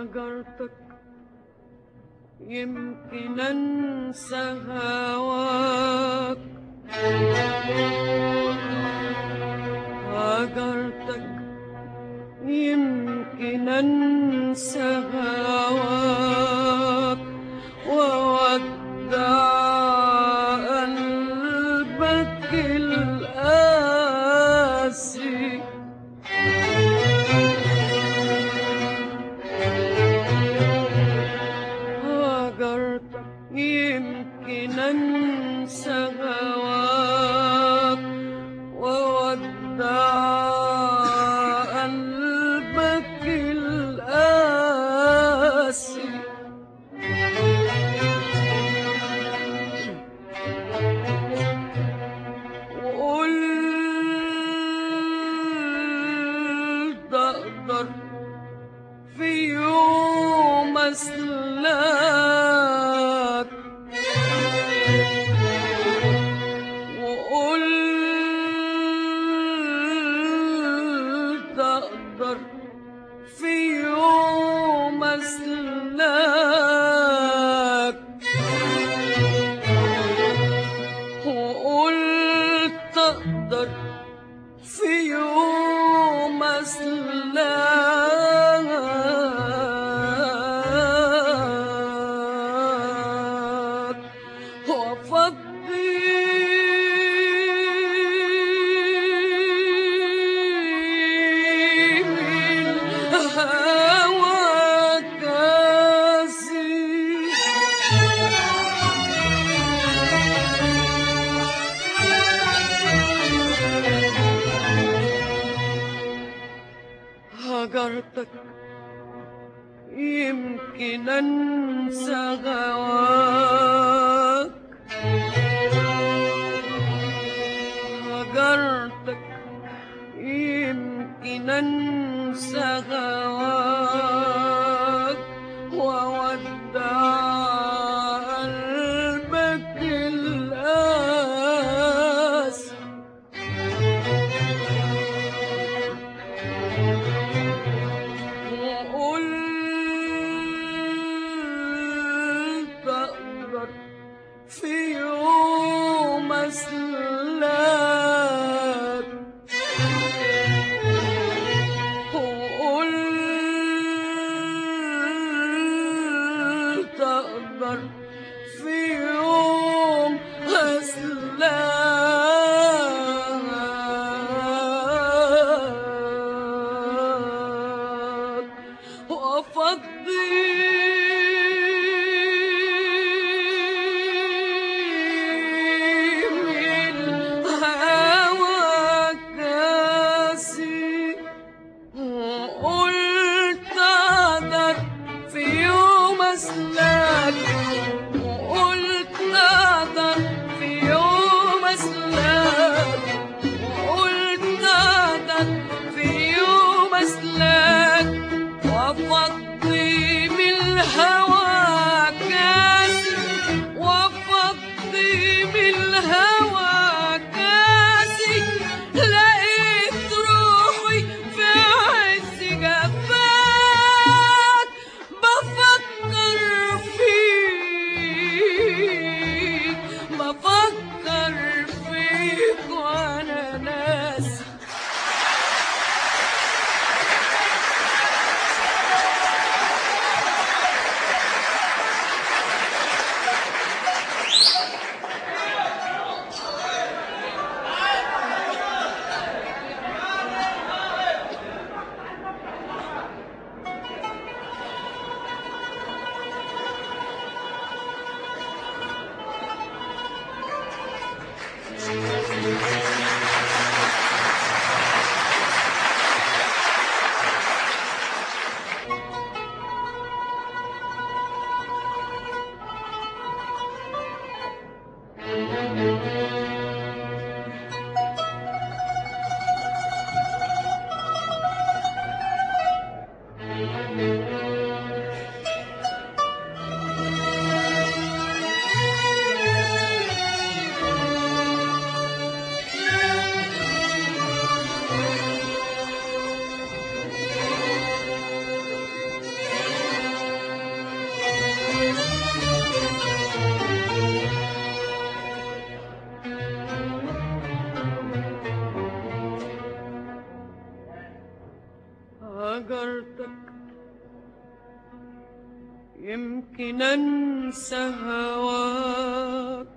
هجرتك يمكن انسى هواك هجرتك يمكن انسى هواك وودع قلبك القاسي هاجرتك يمكن انسى هواك وودع قلبك القاسي وقلت اقدر في يوم اسلاك وقلت اقدر في يوم اسلاك وقلت اقدر في يوم اسلاك وافضي من هواك كاسي هجرتك يمكن انسى هواك هجرتك يمكن انسى هواك وودع قلبك القاسي وقلت أقدر في يوم أسلاك وقلت أقدر في يوم أسلاك وأفضي من هواك كاسي وقلت أقدر في يوم أسلاك وقلت أقدر في يوم أسلاك وقلت أقدر في يوم أسلاك وأفضي من الهوى كاسي وأفضي من الهوى كاسي لقيت روحي في عز جفاك بفكر فيك بفكر فيك وانا ناسي هجرتك يمكن انسى هواك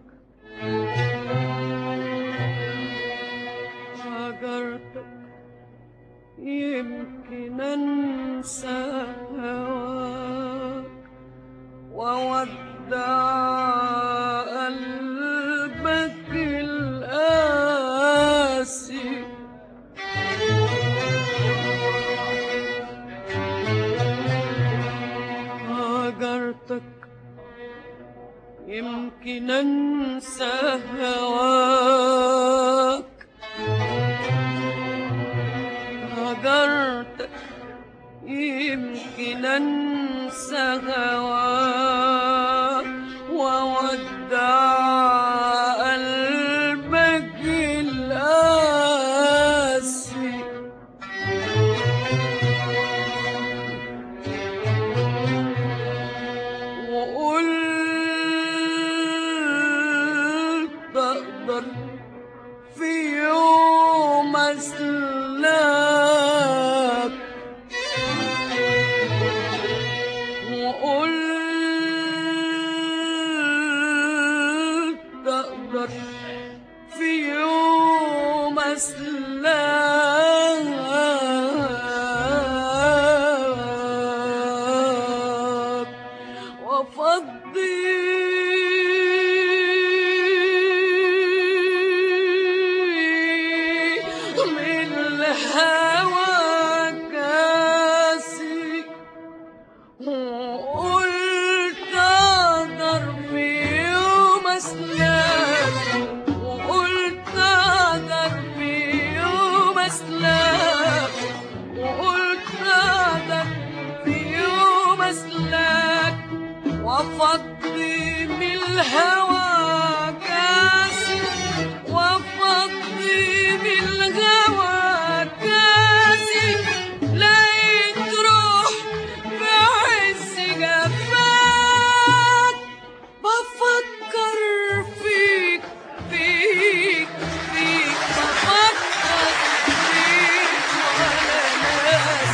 هجرتك يمكن انسى هواك وودع قلبك القاسي هاجرتك يمكن انسى هواك هاجرتك يمكن انسى هواك وودع قلبك القاسي وقلت اقدر في يوم اسلاك وقلت اقدر في يوم اسلاك وافضي من الهوى كاسي وقلت اقدر في يوم اسلاك وقلت اقدر في يوم اسلاك وقلت اقدر في يوم اسلاك وافضي من الهوى كاسي وافضي من الهوى كاسي لقيت روح بعز جفاك بفكر فيك فيك فيك بفكر فيك وانا ناسي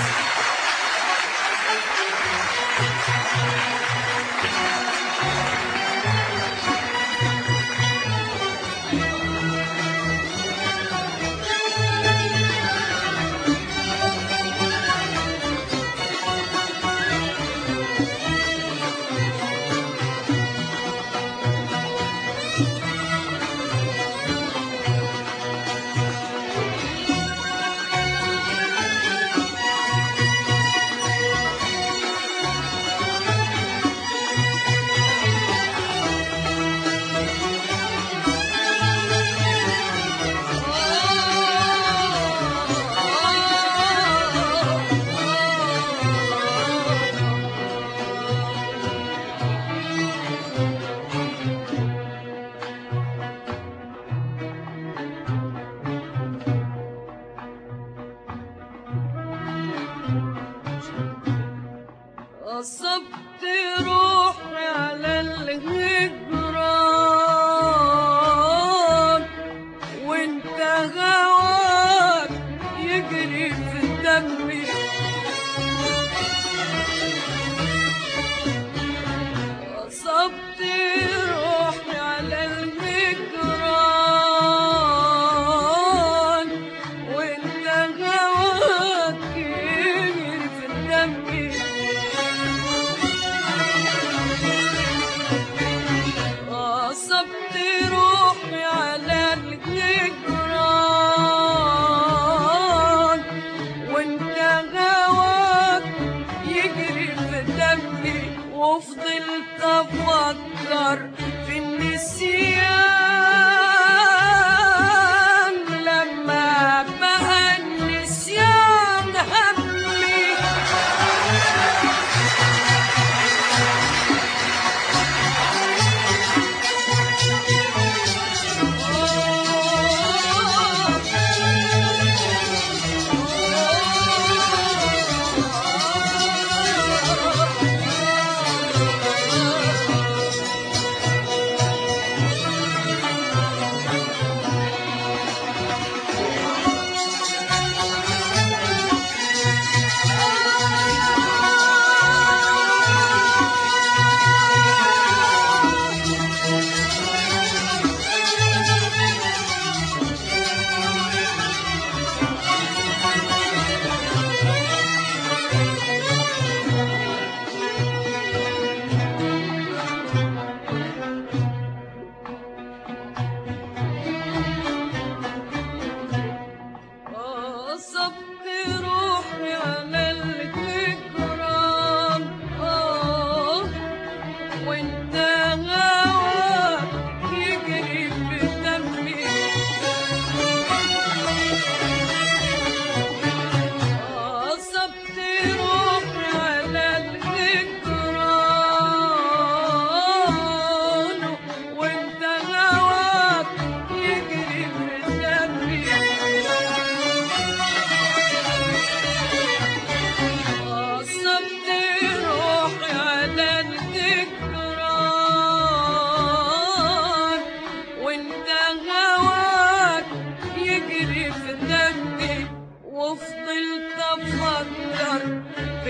غصبت روحي على الهجران وانت هواك يجري في دمي غصبت روحي على الهجران وانت هواك يجري في دمي غصبت روحي على الجدران وانت هواك يجري في دمي وفضلت افكر في النسيان لما بقى النسيان همي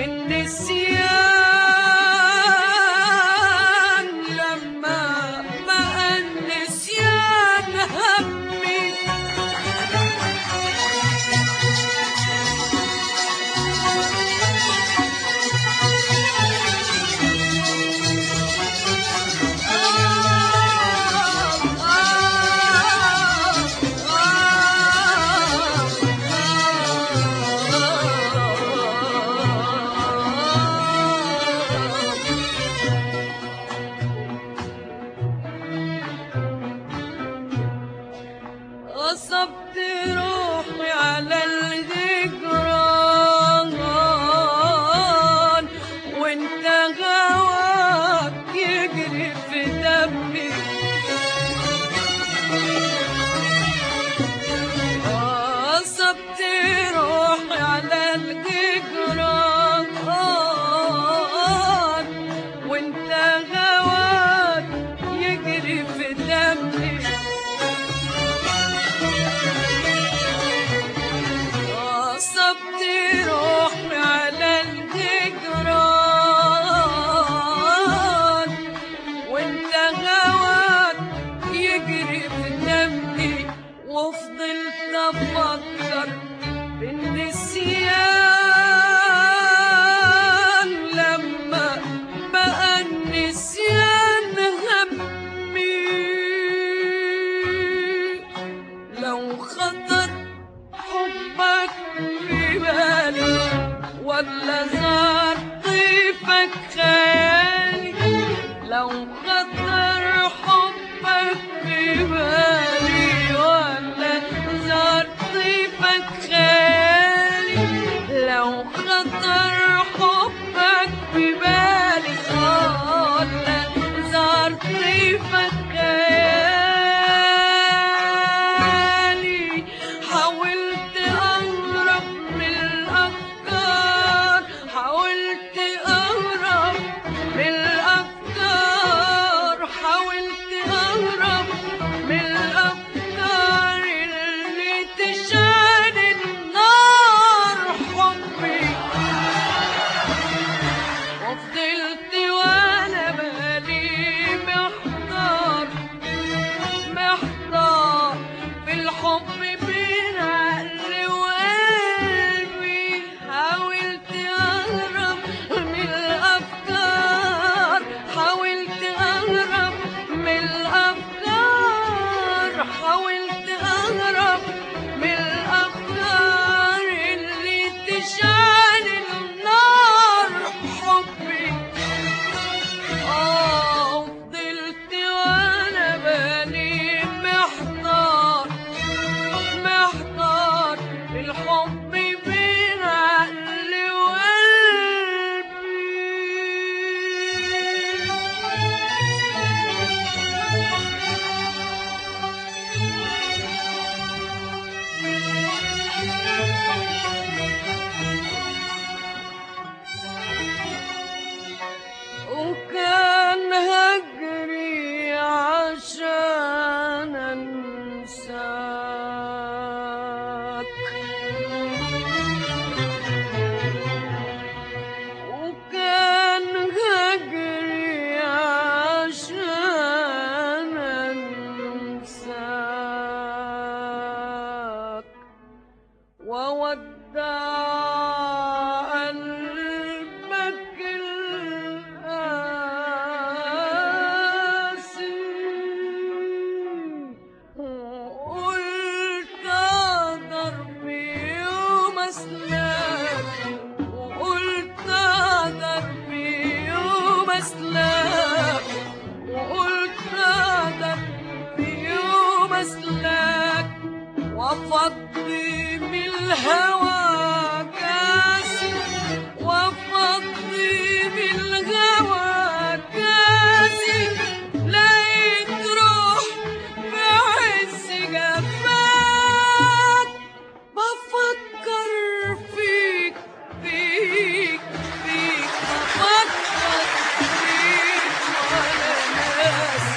بالنسيان لما بقى النسيان همي غصبت روحي على الهجران وانت هواك يجري في دمي غصبت روحي على الهجران وانت هواك يجري في دمي غصبت روحي على الهجران وانت هواك يجري في دمي وفضلت افكر بالنسيان لما بقى النسيان همي لو خطر حبك في بالي ولا زار طيفك خيالي لو خطر حبك في بالي ولا زار طيفك خيالي لو خطر حبك في بالي ولا زار طيفك خيالي حاولت أهرب من الأفكار حاولت أهرب من الأفكار حاولت أهرب من الأفكار اللي تشعل النار حبي وفضلت وانا بالي محتار محتار في الحب بين عقلي وقلبي حاولت اهرب من الافكار حاولت اهرب من الافكار حاولت اهرب من الافكار اللي تشعل النار حبي آه فضلت وانا بالي محتار محتار الحب بين عقلي وكان هجري عشان انساك وكان هجري عشان انساك وودع قلبك القاسي وقلت اقدر بيوم اسلاك وقلت اقدر بيوم اسلاك وقلت اقدر بيوم اسلاك وافضي من الهوى كاسي وافضي من الهوى كاسي لقيت روح بعز جفاك بفكر فيك فيك فيك بفكر فيك ولا ناسي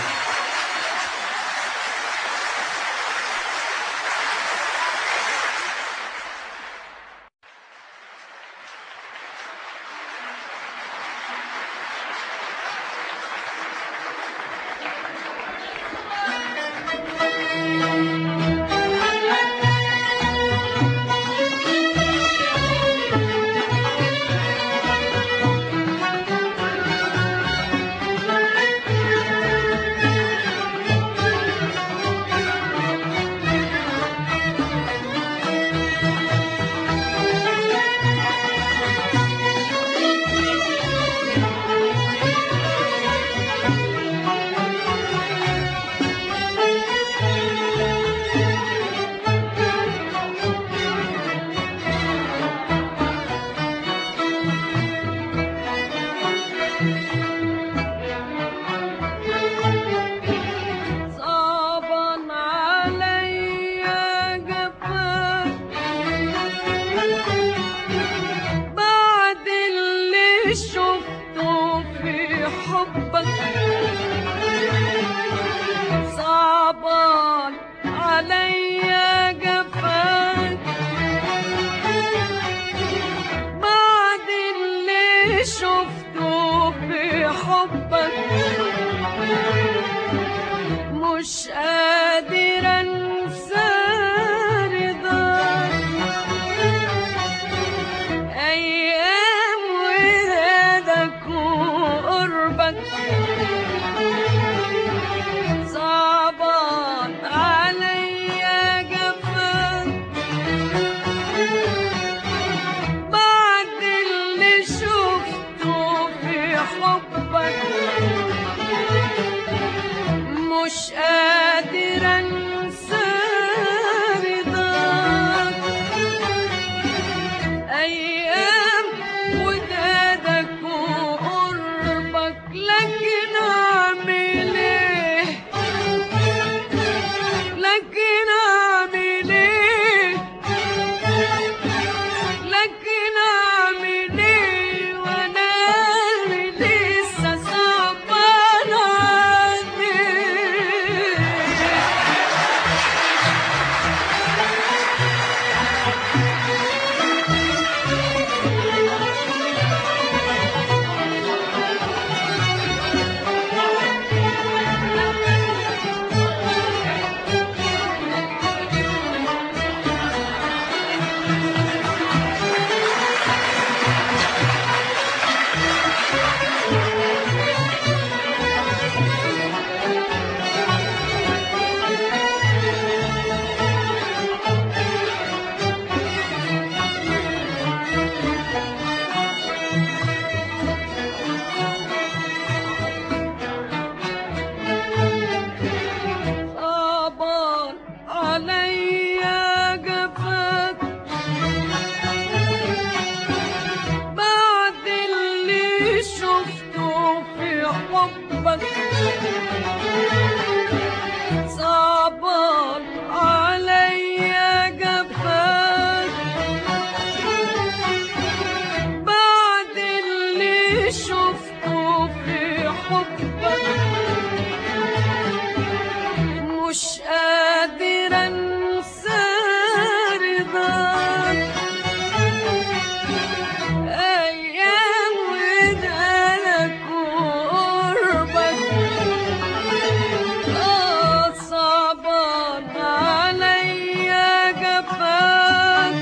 اللي شفته في حبك صعبان عليا جفاك بعد اللي شفته في حبك مش قادر انسى رضاك ايام ولادك وقربك صعبان عليا جفاك بعد اللي شفته في حبك مش قادر انسى رضاك ايام ودادك وقربك لكن اعمل ايه لكن اعمل ايه لكن اعمل ايه وانا قلبي لسه صعبان عني صعبان عليا جفاك بعد اللي شفته في حبك صعبان عليا جفاك بعد اللي شفته في حبك مش قادر انسى رضاك ايام ودانك وقربك اه صعبان عليا جفاك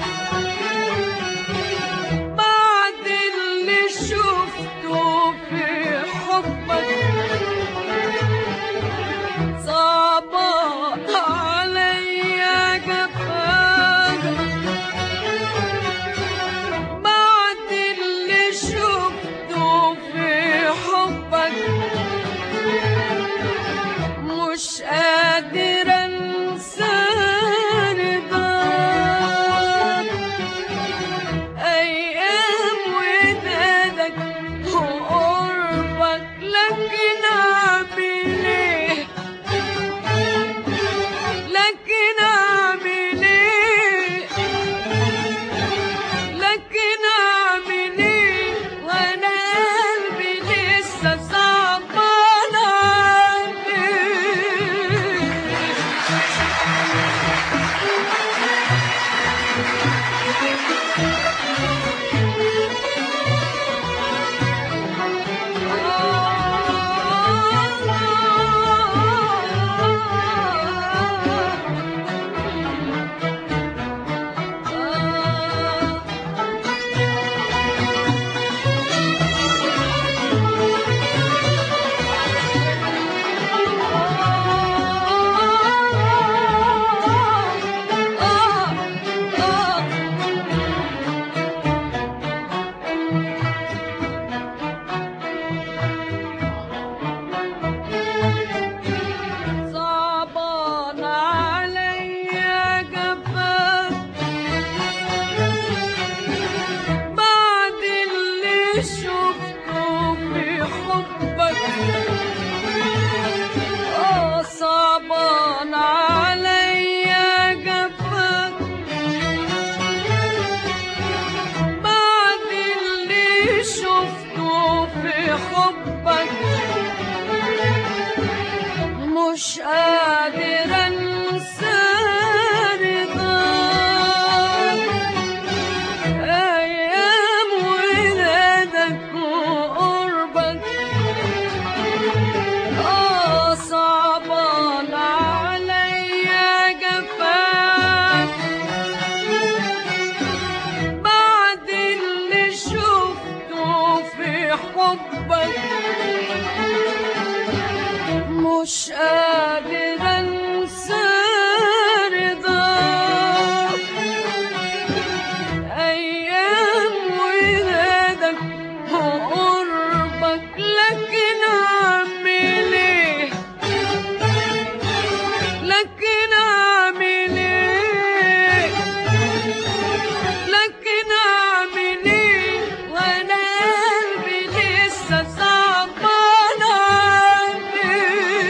بعد اللي شفته في حبك صعبان عليا جفاك بعد اللي شفته في حبك مش قادر انسى رضاك ايام ودادك وقربك لكن اعمل ايه لكن اعمل ايه لكن اعمل ايه وانا قلبي لسه صعبان عني صعبان عليا جفاك بعد اللي شفته في حبك اه صعبان عليا جفاك بعد اللي شفته في حبك مش قادر انسى رضاك ايام ولادك وقربك اه صعبان عليا جفاك بعد اللي شفته في حبك مش قادر انسى رضاك ايام ولادك وقربك لكن اعمل ايه لكن اعمل ايه لكن اعمل ايه وانا قلبي لسه صعبان عليه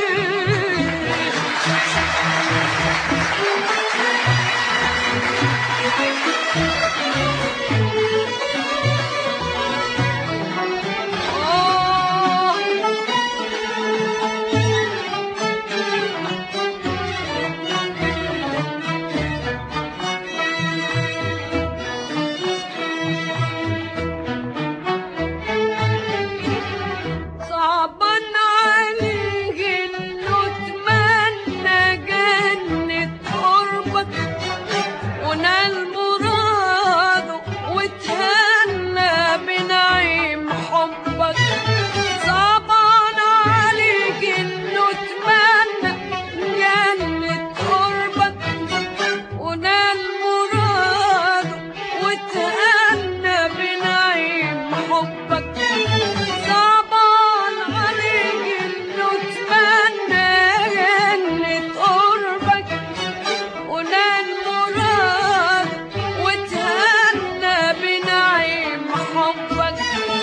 صعبان عليك انه اتمنى جنة قربك ونال مراده وتهنى بنعيم حبك صعبان عليك انه اتمنى جنة قربك ونال مراده وتهنى بنعيم حبك صعبان عليك انه اتمنى جنة قربك ونال مراد وتهنى بنعيم حبك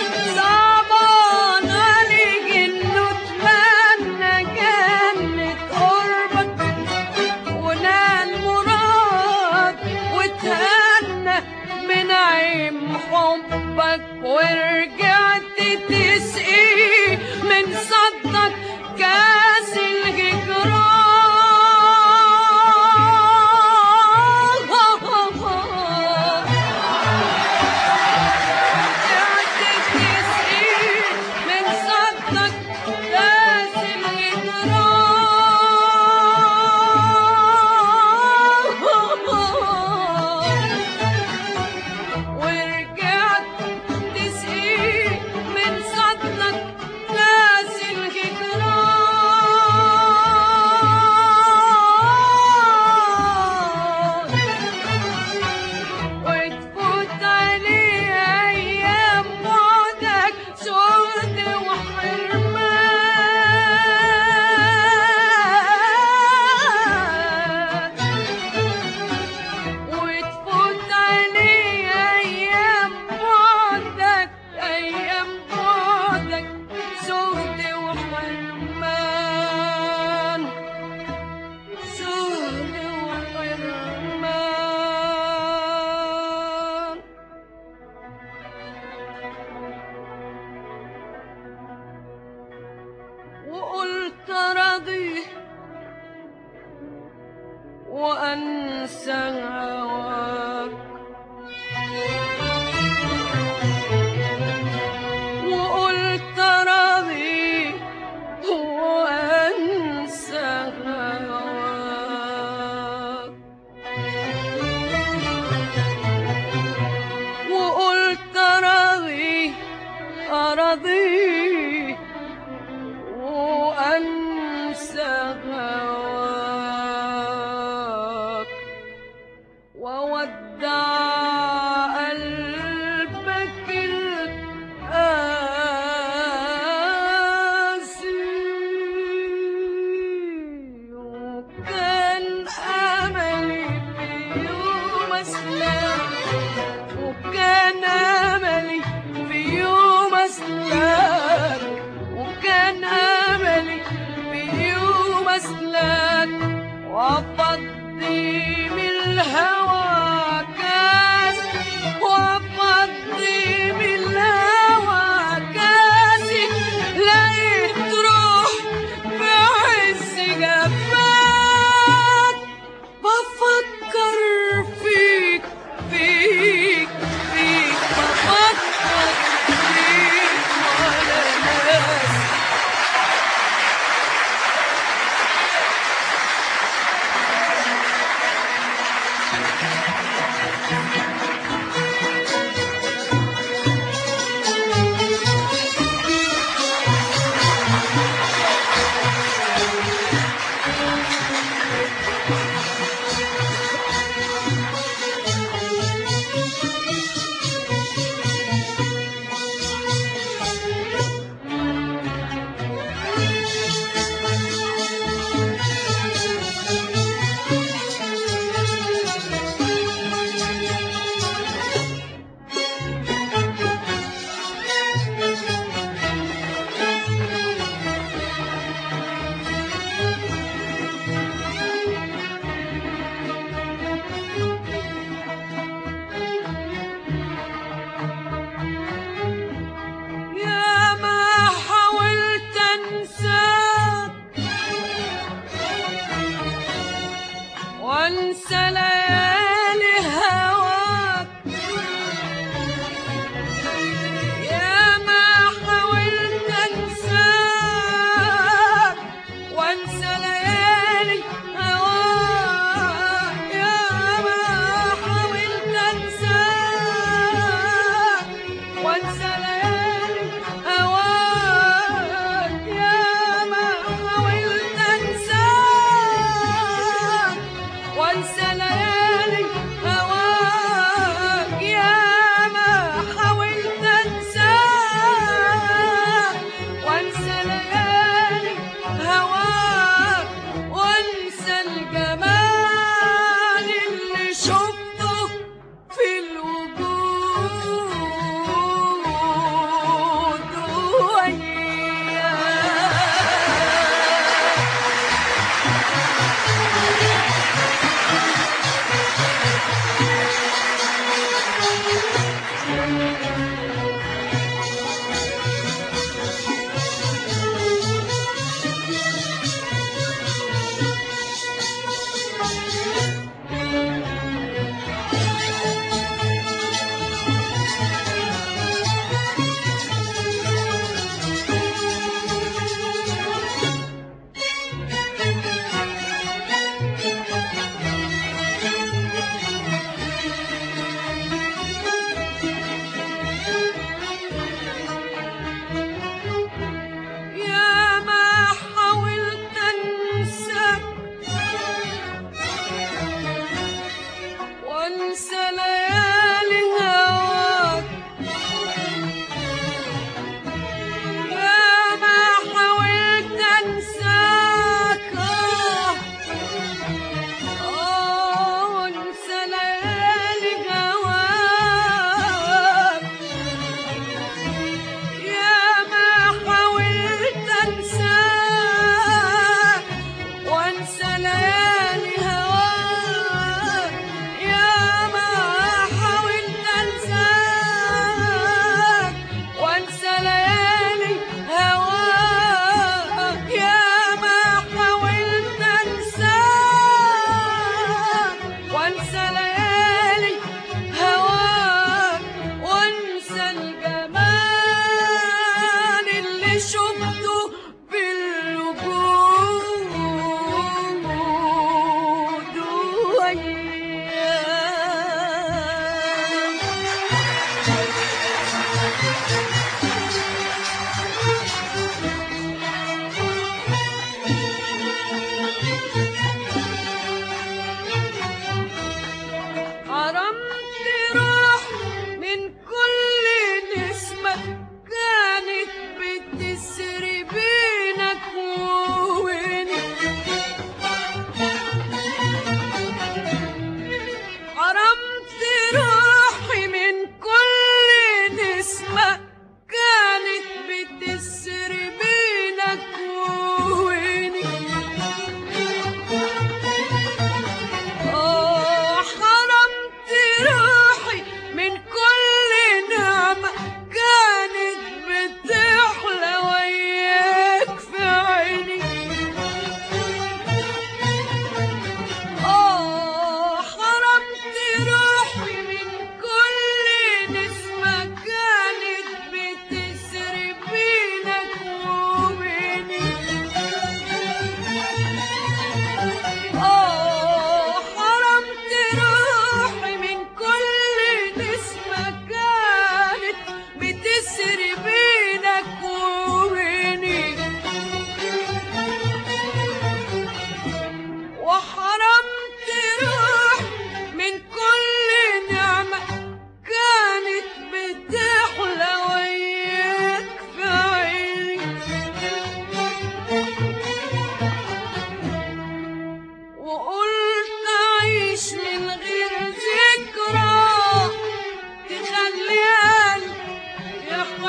صعبان عليك انه اتمنى جنة قربك ونال مراد وتهنى بنعيم حبك ورجعت تسقي من صدك كاس الهجران رجعت تسقي من صدك كاس الهجران ورجعت تسقي من صدك كاس الهجران وتفوت عليه أيام بعدك سود وحرمان وتفوت عليه أيام بعدك أيام بعدك سود وحرمان سود وحرمان وقلت راضي وأنسى هواك وقلت راضي وأنسى هواك وقلت راضي أراضي وأنسى هواك وودع قلبك القاسي وكان أملي في يوم أسلم وكان أملي في يوم أسلم وكان أملي في يوم أسلم وأفضي من الهوى كاس وأفضي من الهوى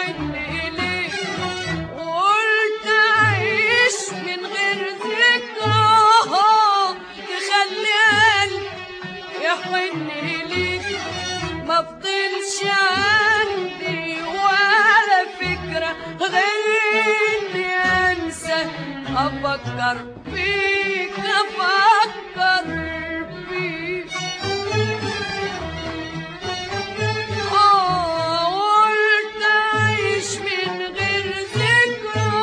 يحن إليك وقلت أعيش من غير ذكرى تخلي قلبي يحن إليك ما فضلش عندي ولا فكرة غير إني أنسى أفكر فيك أفكر فيك آه قلت أعيش من غير ذكرى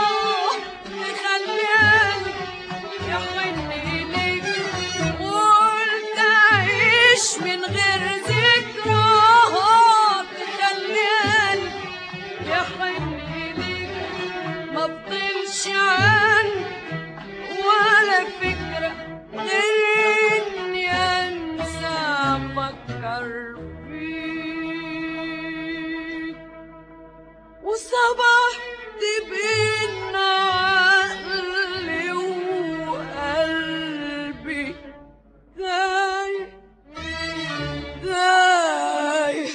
تخلي قلبي يحن إليك وقلت أعيش من غير ذكرى تخلي قلبي يحن إليك ما فضلش عندي ولا فكرة غير إني أنسى أفكر فيك وصبحت بين عقلي وقلبي دايح دايح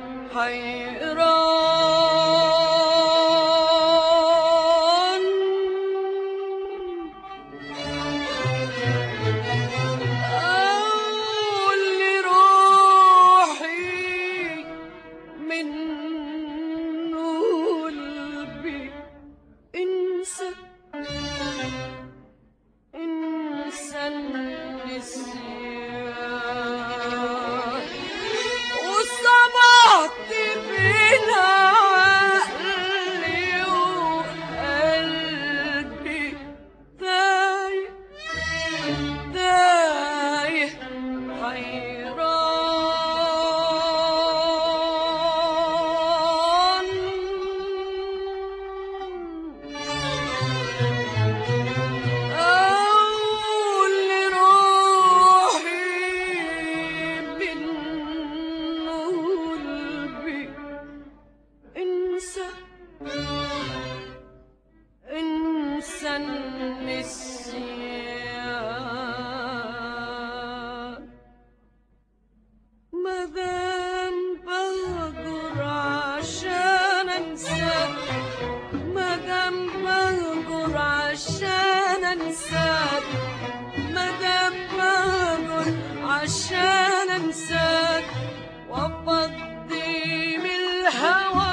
حيران أقول لروحي من قلبي انسى انسى النسيان وصبحت بين عقلي وقلبي تايه تايه حيران أقول لروحي من قلبي انسى انسى النسيان مادام بهجر عشان انساك مادام بهجر عشان انساك مادام بهجر عشان انساك وافضي من الهوى